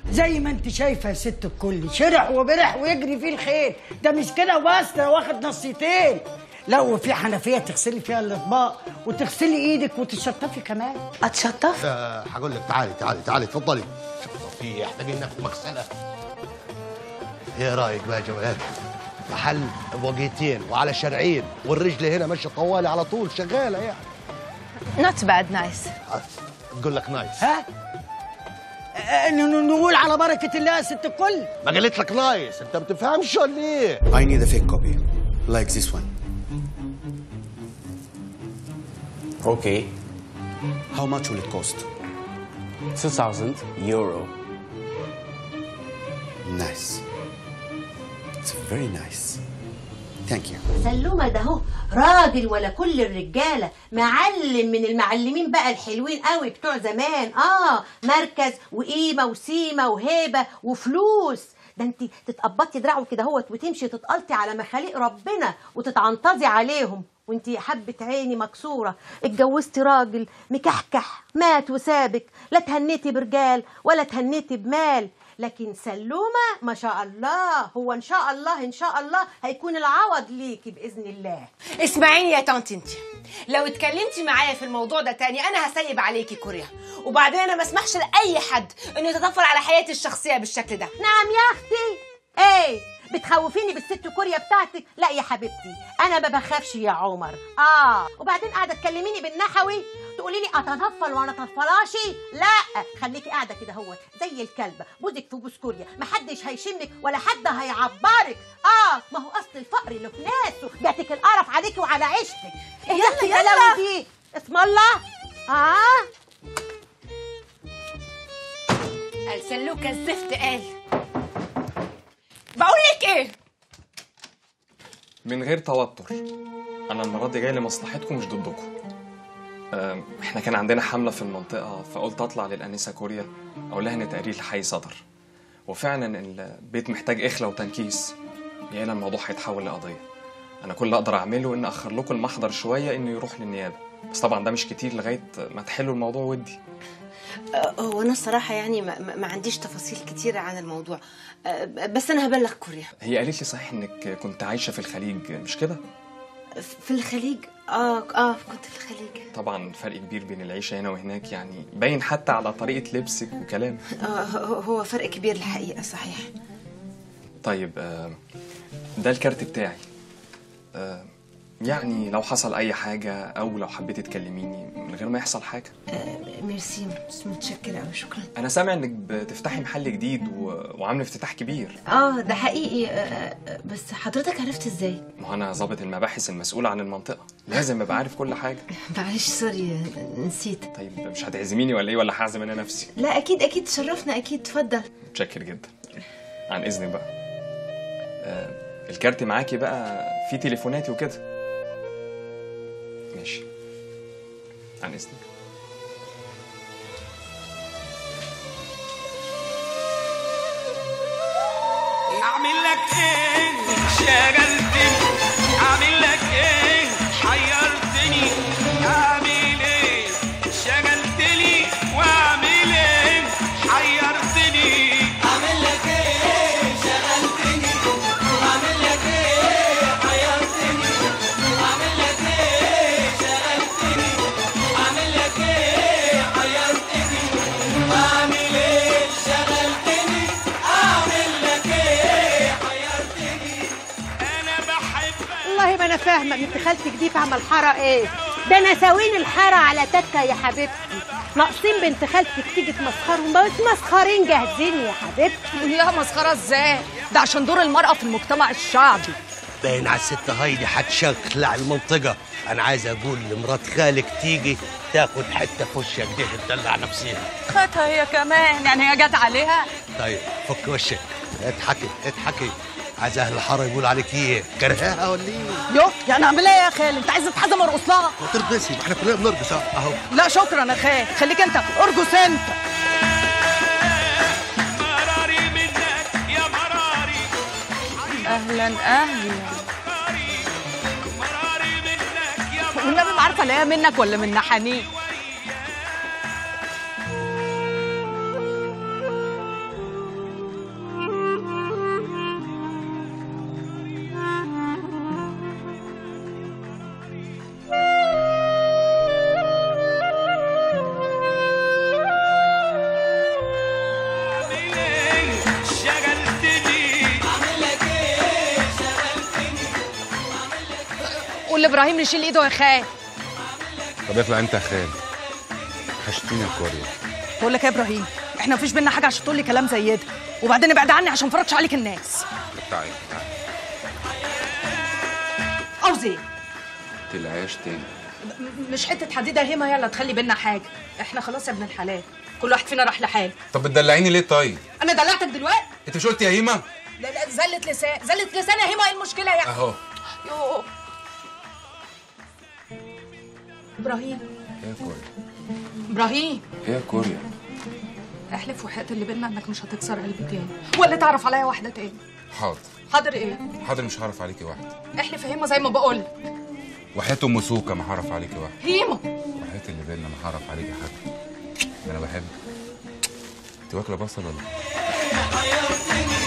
زي ما انت شايفه يا ست الكل شرح وبرح ويجري فيه الخيل ده مش كده بس ده واخد نصيتين لا وفي حنفيه تغسلي فيها الاطباق وتغسلي ايدك وتشطفي كمان اتشطف آه، هقول لك تعالي تعالي تعالي اتفضلي في احنا جينا في مغسله ايه رايك بقى يا جماعه محل بوجهتين وعلى شرعين والرجل هنا ماشيه طوالي على طول شغاله يعني نوت باد نايس تقول لك نايس ها آه، ن- ن- نقول على بركه الله يا ست الكل ما قالت لك نايس انت ما بتفهمش ولا ايه I need a fake copy, like this one. Okay, How much will it cost? 2000 euro. Nice. It's very nice. Thank you. سلومة ده هو راجل ولا كل الرجالة معلم من المعلمين بقى الحلوين قوي بتوع زمان اه مركز وقيمة وسيمة وهيبة وفلوس ده انت تتقبطي دراعه كده هوت وتمشي تتقلطي على مخاليق ربنا وتتعنطزي عليهم وانت حبة عيني مكسورة اتجوزتي راجل مكحكح مات وسابك لا تهنيتي برجال ولا تهنيتي بمال لكن سلومة ما شاء الله هو ان شاء الله ان شاء الله هيكون العوض ليكي باذن الله اسمعيني يا طنط انت لو اتكلمتي معايا في الموضوع ده تاني انا هسيب عليكي كوريا وبعدين انا ما اسمحش لاي حد انه يتطفل على حياتي الشخصيه بالشكل ده نعم يا اختي ايه بتخوفيني بالست كوريا بتاعتك لا يا حبيبتي انا ما بخافش يا عمر اه وبعدين قاعده تكلميني بالنحوي تقولي لي اتطفل وانا طفلاشي لا خليكي قاعده كده هو زي الكلبه بوزك في بوز كوريا محدش هيشمك ولا حد هيعبرك اه ما هو اصل الفقر له في ناسه جاتك القرف عليكي وعلى عيشتك ايه يلا، يا يلا. البلاوي دي اسم الله اه قال سلوكة الزفت قال بقول لك ايه من غير توتر انا المره دي جاي لمصلحتكم مش ضدكم أم، احنا كان عندنا حمله في المنطقه فقلت اطلع للانسه كوريا اقول لها ان تقرير الحي صدر وفعلا البيت محتاج اخلة وتنكيس يا الا الموضوع هيتحول لقضيه انا كل اللي اقدر اعمله ان اخر لكم المحضر شويه انه يروح للنيابه بس طبعا ده مش كتير لغايه ما تحلوا الموضوع ودي هو انا الصراحه يعني ما, ما- ما عنديش تفاصيل كتيره عن الموضوع أه، بس انا هبلغ كوريا هي قالت لي صحيح انك كنت عايشه في الخليج مش كده في الخليج اه اه كنت في الخليج طبعا فرق كبير بين العيشه هنا وهناك يعني باين حتى على طريقه لبسك وكلامك اه هو هو فرق كبير الحقيقه صحيح طيب آه، ده الكارت بتاعي آه، يعني لو حصل اي حاجه او لو حبيتي تكلميني من غير ما يحصل حاجه آه ميرسي مش متشكره قوي شكرا انا سامع انك بتفتحي محل جديد و... وعامله افتتاح كبير اه ده حقيقي آه، آه، بس حضرتك عرفت ازاي ما هو انا ظابط المباحث المسؤول عن المنطقه لازم ابقى عارف كل حاجه معلش سوري آه، نسيت طيب مش هتعزميني ولا ايه ولا هعزم انا نفسي لا اكيد اكيد تشرفنا اكيد اتفضل متشكر جدا عن اذنك بقى آه، الكارت معاكي بقى فيه تليفوناتي وكده ماشي عن اذنك اعمل لك ايه شغلتني اعمل لك ايه حيرتني اعمل ايه شغلتني واعمل ايه حيرتني اعمل لك ايه شغلتني اعمل لك ايه حيرتني اعمل لك ايه شغلتني اعمل لك ايه حيرتني اعمل ايه شغلتني اعمل لك ايه حيرتني انا بحبك والله ما انا فاهمه بنت خالتك دي فاهمه الحاره ايه ده انا ساوين الحاره على تكه يا حبيبتي ناقصين بنت خالتك تيجي تمسخرهم بس مسخرين جاهزين يا حبيبتي يا مسخره ازاي ده عشان دور المراه في المجتمع الشعبي باين على الست هايدي هتشخلع المنطقة أنا عايز أقول لمرات خالك تيجي تاخد حتة في وشك دي تدلع نفسيها خدها هي كمان يعني هي جت عليها طيب فك وشك اضحكي اضحكي عايز أهل الحارة يقول عليك إيه كرهاها ولا إيه؟ يو يعني اعمل ايه يا خالي انت عايز تتحزم ارقص لها ما ترقصي ما احنا كلنا بنرقص أهو أهو لا شكرا يا خال خليك انت ارقص انت مراري منك يا مراري اهلا اهلا مراري منك يا والنبي ما عارفه الاقيها منك ولا من نحانيك قول لابراهيم يشيل ايده يا خال طب اطلع انت يا خال وحشتيني يا كوريا بقول لك إيه يا ابراهيم احنا مفيش بينا حاجه عشان تقول لي كلام زي ده وبعدين ابعد عني عشان مفرجش عليك الناس تعالي تعالي عاوز ايه تلعاش تاني م- مش حته حديده هيما يلا تخلي بينا حاجه احنا خلاص يا ابن الحلال كل واحد فينا راح لحاله طب بتدلعيني ليه طيب انا دلعتك دلوقتي انت مش قلت يا هيما لا لا زلت لسان زلت لسان يا هيما ايه المشكله يعني اهو يوه. ابراهيم يا كوريا ابراهيم يا كوريا احلف وحياة اللي بينا انك مش هتكسر قلبي تاني ولا تعرف عليا واحده تاني حاضر حاضر ايه حاضر مش هعرف عليكي واحده احلف يا هيما زي ما بقول وحياة ام سوكا ما هعرف عليكي واحده هيما وحياة اللي بينا ما هعرف عليكي حاجه ده انا بحبك انت واكله بصل ولا حيرتني